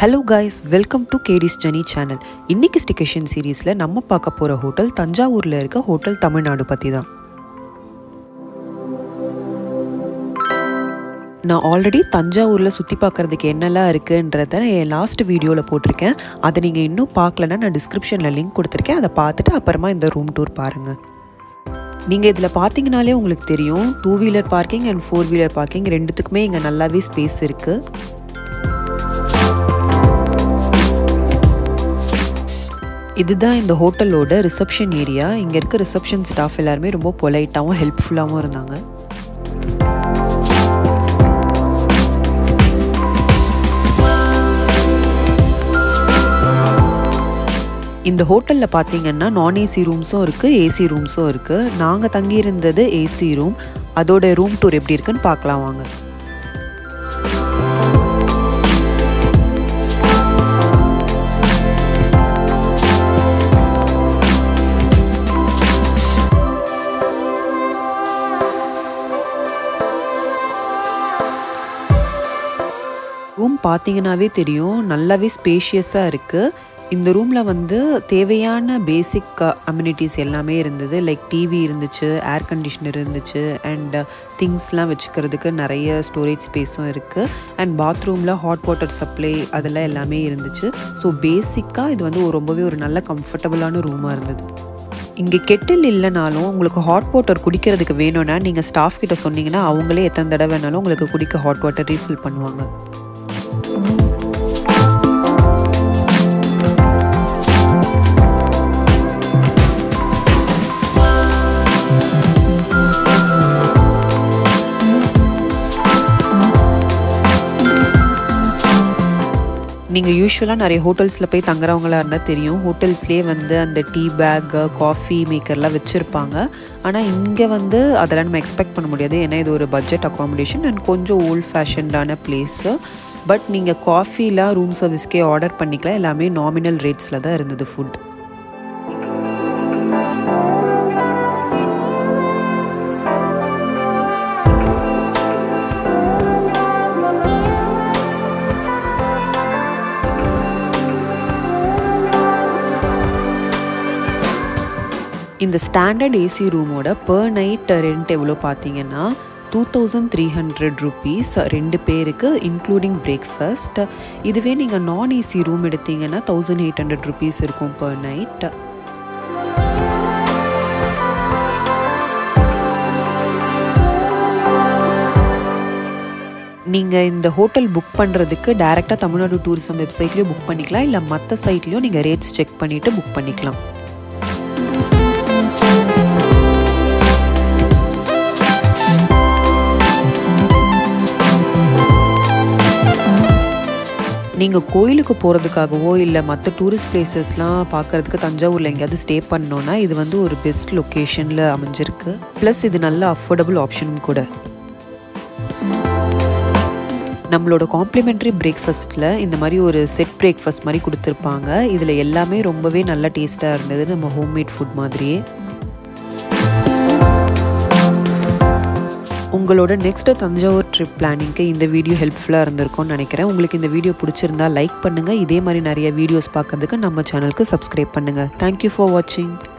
hello guys welcome to கேடிஸ் ஜனி channel இன்னைக்கு ஸ்டிகேஷன் சீரீஸில் நம்ம பார்க்க போகிற ஹோட்டல் தஞ்சாவூரில் இருக்க ஹோட்டல் தமிழ்நாடு பற்றி தான் நான் ஆல்ரெடி தஞ்சாவூரில் சுற்றி பார்க்குறதுக்கு என்னெல்லாம் இருக்குன்றத என் லாஸ்ட் வீடியோவில் போட்டிருக்கேன் அதை நீங்கள் இன்னும் பார்க்கலன்னா நான் டிஸ்கிரிப்ஷனில் லிங்க் கொடுத்துருக்கேன் அதை பார்த்துட்டு அப்புறமா இந்த ரூம் டூர் பாருங்கள் நீங்கள் இதில் பார்த்தீங்கனாலே உங்களுக்கு தெரியும் two wheeler parking and four wheeler parking ரெண்டுத்துக்குமே இங்கே நல்லாவே ஸ்பேஸ் இருக்குது இதுதான் இந்த ஹோட்டலோட ரிசப்ஷன் ஏரியா இங்கே இருக்க ரிசப்ஷன் ஸ்டாஃப் எல்லாருமே ரொம்ப பொலைட்டாகவும் ஹெல்ப்ஃபுல்லாகவும் இருந்தாங்க இந்த ஹோட்டலில் பார்த்தீங்கன்னா நான் ஏசி ரூம்ஸும் இருக்குது ஏசி ரூம்ஸும் இருக்குது நாங்கள் தங்கியிருந்தது ஏசி ரூம் அதோட ரூம் டூர் எப்படி இருக்குன்னு பார்க்கலாம் வாங்க ரூம் பார்த்தீங்கன்னாவே தெரியும் நல்லாவே ஸ்பேஷியஸாக இருக்குது இந்த ரூமில் வந்து தேவையான பேசிக் அம்யூனிட்டிஸ் எல்லாமே இருந்தது லைக் டிவி இருந்துச்சு ஏர் கண்டிஷனர் இருந்துச்சு அண்ட் திங்ஸ்லாம் வச்சுக்கிறதுக்கு நிறைய ஸ்டோரேஜ் ஸ்பேஸும் இருக்குது அண்ட் பாத்ரூமில் ஹாட் வாட்டர் சப்ளை அதெல்லாம் எல்லாமே இருந்துச்சு ஸோ பேசிக்காக இது வந்து ஒரு ரொம்பவே ஒரு நல்ல கம்ஃபர்டபுளான ரூமாக இருந்தது இங்கே கெட்டில் இல்லைனாலும் உங்களுக்கு ஹாட் வாட்டர் குடிக்கிறதுக்கு வேணும்னா நீங்கள் ஸ்டாஃப் கிட்ட சொன்னீங்கன்னா அவங்களே எத்தனை தடவை வேணாலும் உங்களுக்கு குடிக்க ஹாட் வாட்டர் ரீஃபில் பண்ணுவாங்க நீங்கள் யூஸ்வலாக நிறைய ஹோட்டல்ஸில் போய் தங்குறவங்களா இருந்தால் தெரியும் ஹோட்டல்ஸ்லேயே வந்து அந்த டீ பேக் காஃபி மேக்கர்லாம் வச்சுருப்பாங்க ஆனால் இங்கே வந்து அதெல்லாம் நம்ம எக்ஸ்பெக்ட் பண்ண முடியாது ஏன்னா இது ஒரு பட்ஜெட் அக்காமடேஷன் அண்ட் கொஞ்சம் ஓல்ட் ஃபேஷன்டான பிளேஸு பட் நீங்கள் காஃபிலாம் ரூம் சர்வீஸ்க்கே ஆர்டர் பண்ணிக்கலாம் எல்லாமே நாமினல் ரேட்ஸில் தான் இருந்தது ஃபுட் இந்த ஸ்டாண்டர்ட் ஏசி ரூமோட பர் நைட் ரெண்ட் எவ்வளோ பார்த்தீங்கன்னா two thousand three hundred rupees ரெண்டு பேருக்கு இன்க்ளூடிங் பிரேக்ஃபாஸ்ட் இதுவே நீங்கள் நான் ஏசி ரூம் எடுத்தீங்கன்னா தௌசண்ட் எயிட் ஹண்ட்ரட் ருபீஸ் இருக்கும் பர் நைட் நீங்கள் இந்த ஹோட்டல் புக் பண்ணுறதுக்கு டேரெக்டாக தமிழ்நாடு டூரிசம் வெப்சைட்லேயும் புக் பண்ணிக்கலாம் இல்லை மற்ற சைட்லேயும் நீங்கள் ரேட்ஸ் செக் பண்ணிவிட்டு புக் பண்ணிக்கலாம் நீங்கள் கோயிலுக்கு போகிறதுக்காகவோ இல்லை மற்ற டூரிஸ்ட் பிளேசஸ்லாம் பார்க்குறதுக்கு தஞ்சாவூரில் எங்கேயாவது ஸ்டே பண்ணோன்னா இது வந்து ஒரு பெஸ்ட் லொக்கேஷனில் அமைஞ்சிருக்கு ப்ளஸ் இது நல்ல அஃபோர்டபுள் ஆப்ஷனும் கூட நம்மளோட காம்ப்ளிமெண்ட்ரி பிரேக்ஃபாஸ்ட்டில் இந்த மாதிரி ஒரு செட் பிரேக்ஃபாஸ்ட் மாதிரி கொடுத்துருப்பாங்க இதில் எல்லாமே ரொம்பவே நல்ல டேஸ்ட்டாக இருந்தது நம்ம ஹோம்மேட் ஃபுட் மாதிரியே உங்களோட நெக்ஸ்ட் தஞ்சாவூர் ட்ரிப் பிளானிங்க்கு இந்த வீடியோ ஹெல்ப்ஃபுல்லாக இருந்திருக்கும்னு நினைக்கிறேன் உங்களுக்கு இந்த வீடியோ பிடிச்சிருந்தா லைக் பண்ணுங்கள் இதே மாதிரி நிறைய வீடியோஸ் பார்க்கறதுக்கு நம்ம சேனலுக்கு சப்ஸ்கிரைப் பண்ணுங்கள் தேங்க்யூ ஃபார் வாட்சிங்